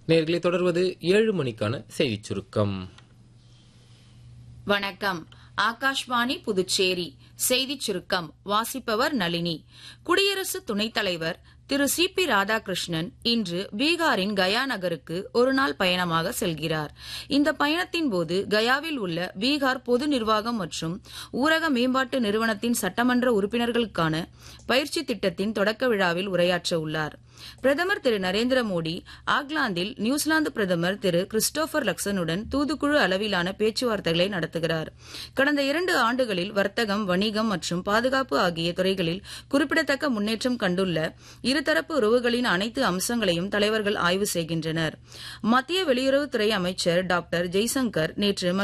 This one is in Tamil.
நேர்களை தொடர்வது ஏழு மணிக்கான செய்திச் சுருக்கம் வணக்கம் ஆகாஷ்வாணி புதுச்சேரி செய்திச் சுருக்கம் வாசிப்பவர் நளினி குடியரசு துணைத் தலைவர் திரு சி பி ராதாகிருஷ்ணன் இன்று பீகாரின் கயா நகருக்கு ஒருநாள் பயணமாக செல்கிறார் இந்த பயணத்தின் போது கயாவில் உள்ள பீகார் பொது நிர்வாகம் மற்றும் ஊரக மேம்பாட்டு நிறுவனத்தின் சட்டமன்ற உறுப்பினர்களுக்கான பயிற்சி திட்டத்தின் தொடக்க விழாவில் உரையாற்ற உள்ளார் பிரதமர் திரு நரேந்திர மோடி ஆக்லாந்தில் நியூசிலாந்து பிரதமர் திரு கிறிஸ்டோபர் லக்சனுடன் தூதுக்குழு அளவிலான பேச்சுவார்த்தைகளை நடத்துகிறார் கடந்த இரண்டு ஆண்டுகளில் வர்த்தகம் வணிகம் மற்றும் பாதுகாப்பு ஆகிய துறைகளில் குறிப்பிடத்தக்க முன்னேற்றம் கண்டுள்ள இருதரப்பு உறவுகளின் அனைத்து அம்சங்களையும் தலைவர்கள் ஆய்வு செய்கின்றனர் மத்திய வெளியுறவுத்துறை அமைச்சர் டாக்டர் ஜெய்சங்கர் நேற்று